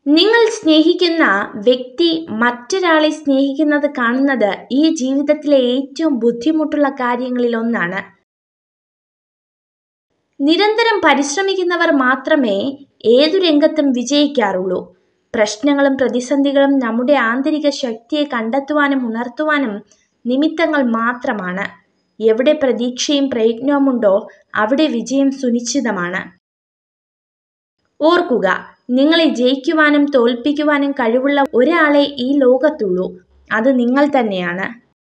നിങ്ങൾ സ്നേഹിക്കുന്ന വ്യക്തി മറ്റൊരാളെ സ്നേഹിക്കുന്നത് കാണുന്നത് ഈ ജീവിതത്തിലെ ഏറ്റവും ബുദ്ധിമുട്ടുള്ള കാര്യങ്ങളിൽ ഒന്നാണ് നിരന്തരം പരിശ്രമിക്കുന്നവർ മാത്രമേ ഏതു രംഗത്തും വിജയിക്കാറുള്ളൂ പ്രശ്നങ്ങളും പ്രതിസന്ധികളും നമ്മുടെ ആന്തരിക ശക്തിയെ കണ്ടെത്തുവാനും ഉണർത്തുവാനും നിമിത്തങ്ങൾ മാത്രമാണ് എവിടെ പ്രതീക്ഷയും പ്രയത്നവുമുണ്ടോ അവിടെ വിജയം സുനിശ്ചിതമാണ് ഓർക്കുക നിങ്ങളെ ജയിക്കുവാനും തോൽപ്പിക്കുവാനും കഴിവുള്ള ഒരാളെ ഈ ലോകത്തുള്ളൂ അത് നിങ്ങൾ തന്നെയാണ്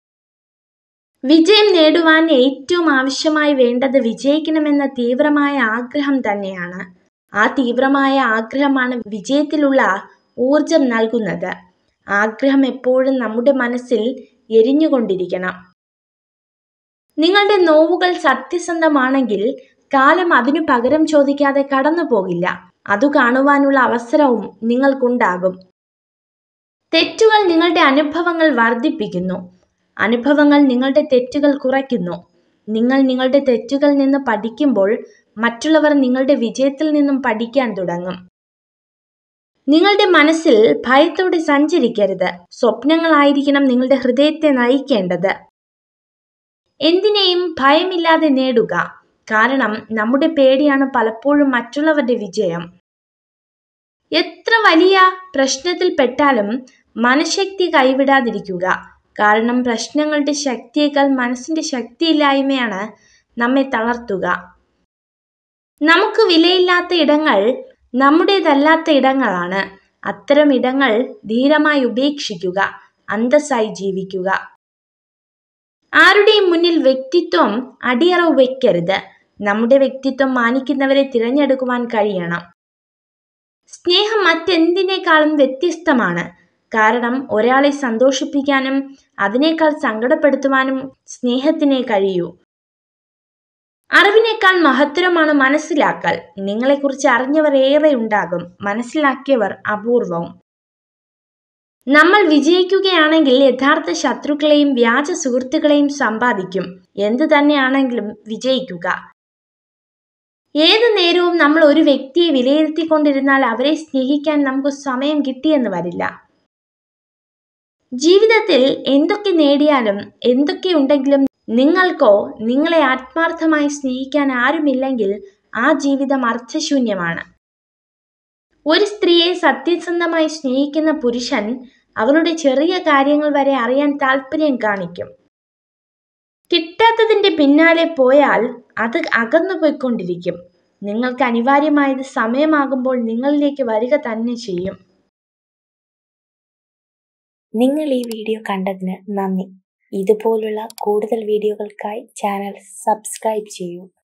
വിജയം നേടുവാൻ ഏറ്റവും ആവശ്യമായി വേണ്ടത് വിജയിക്കണമെന്ന തീവ്രമായ ആഗ്രഹം തന്നെയാണ് ആ തീവ്രമായ ആഗ്രഹമാണ് വിജയത്തിലുള്ള ഊർജം നൽകുന്നത് ആഗ്രഹം എപ്പോഴും നമ്മുടെ മനസ്സിൽ എരിഞ്ഞുകൊണ്ടിരിക്കണം നിങ്ങളുടെ നോവുകൾ സത്യസന്ധമാണെങ്കിൽ കാലം അതിനു പകരം ചോദിക്കാതെ കടന്നു പോകില്ല അതു കാണുവാനുള്ള അവസരവും നിങ്ങൾക്കുണ്ടാകും തെറ്റുകൾ നിങ്ങളുടെ അനുഭവങ്ങൾ വർദ്ധിപ്പിക്കുന്നു അനുഭവങ്ങൾ നിങ്ങളുടെ തെറ്റുകൾ കുറയ്ക്കുന്നു നിങ്ങൾ നിങ്ങളുടെ തെറ്റുകളിൽ നിന്ന് പഠിക്കുമ്പോൾ മറ്റുള്ളവർ നിങ്ങളുടെ വിജയത്തിൽ നിന്നും പഠിക്കാൻ തുടങ്ങും നിങ്ങളുടെ മനസ്സിൽ ഭയത്തോടെ സഞ്ചരിക്കരുത് സ്വപ്നങ്ങളായിരിക്കണം നിങ്ങളുടെ ഹൃദയത്തെ നയിക്കേണ്ടത് എന്തിനേയും ഭയമില്ലാതെ നേടുക കാരണം നമ്മുടെ പേടിയാണ് പലപ്പോഴും മറ്റുള്ളവരുടെ വിജയം എത്ര വലിയ പ്രശ്നത്തിൽ പെട്ടാലും മനഃശക്തി കൈവിടാതിരിക്കുക കാരണം പ്രശ്നങ്ങളുടെ ശക്തിയേക്കാൾ മനസ്സിന്റെ ശക്തിയില്ലായ്മയാണ് നമ്മെ തളർത്തുക നമുക്ക് വിലയില്ലാത്ത ഇടങ്ങൾ നമ്മുടേതല്ലാത്ത ഇടങ്ങളാണ് അത്തരം ഇടങ്ങൾ ധീരമായി ഉപേക്ഷിക്കുക അന്തസ്സായി ജീവിക്കുക ആരുടെയും മുന്നിൽ വ്യക്തിത്വം അടിയറവ് വയ്ക്കരുത് നമ്മുടെ വ്യക്തിത്വം മാനിക്കുന്നവരെ തിരഞ്ഞെടുക്കുവാൻ കഴിയണം സ്നേഹം മറ്റെന്തിനേക്കാളും വ്യത്യസ്തമാണ് കാരണം ഒരാളെ സന്തോഷിപ്പിക്കാനും അതിനേക്കാൾ സങ്കടപ്പെടുത്തുവാനും സ്നേഹത്തിനെ കഴിയൂ അറിവിനേക്കാൾ മഹത്തരമാണ് മനസ്സിലാക്കൽ നിങ്ങളെക്കുറിച്ച് അറിഞ്ഞവർ ഏറെ ഉണ്ടാകും മനസ്സിലാക്കിയവർ അപൂർവവും നമ്മൾ വിജയിക്കുകയാണെങ്കിൽ യഥാർത്ഥ ശത്രുക്കളെയും വ്യാജ സുഹൃത്തുക്കളെയും സമ്പാദിക്കും എന്തു തന്നെയാണെങ്കിലും വിജയിക്കുക ഏതു നേരവും നമ്മൾ ഒരു വ്യക്തിയെ വിലയിരുത്തിക്കൊണ്ടിരുന്നാൽ അവരെ സ്നേഹിക്കാൻ നമുക്ക് സമയം കിട്ടിയെന്ന് വരില്ല ജീവിതത്തിൽ എന്തൊക്കെ നേടിയാലും എന്തൊക്കെ ഉണ്ടെങ്കിലും നിങ്ങൾക്കോ നിങ്ങളെ ആത്മാർത്ഥമായി സ്നേഹിക്കാൻ ആരുമില്ലെങ്കിൽ ആ ജീവിതം അർത്ഥശൂന്യമാണ് ഒരു സ്ത്രീയെ സത്യസന്ധമായി സ്നേഹിക്കുന്ന പുരുഷൻ അവളുടെ ചെറിയ കാര്യങ്ങൾ വരെ അറിയാൻ താല്പര്യം കാണിക്കും കിട്ടാത്തതിന്റെ പിന്നാലെ പോയാൽ അത് അകന്നു പോയിക്കൊണ്ടിരിക്കും നിങ്ങൾക്ക് അനിവാര്യമായത് സമയമാകുമ്പോൾ നിങ്ങളിലേക്ക് വരിക തന്നെ ചെയ്യും നിങ്ങൾ ഈ വീഡിയോ കണ്ടതിന് നന്ദി ഇതുപോലുള്ള കൂടുതൽ വീഡിയോകൾക്കായി ചാനൽ സബ്സ്ക്രൈബ് ചെയ്യൂ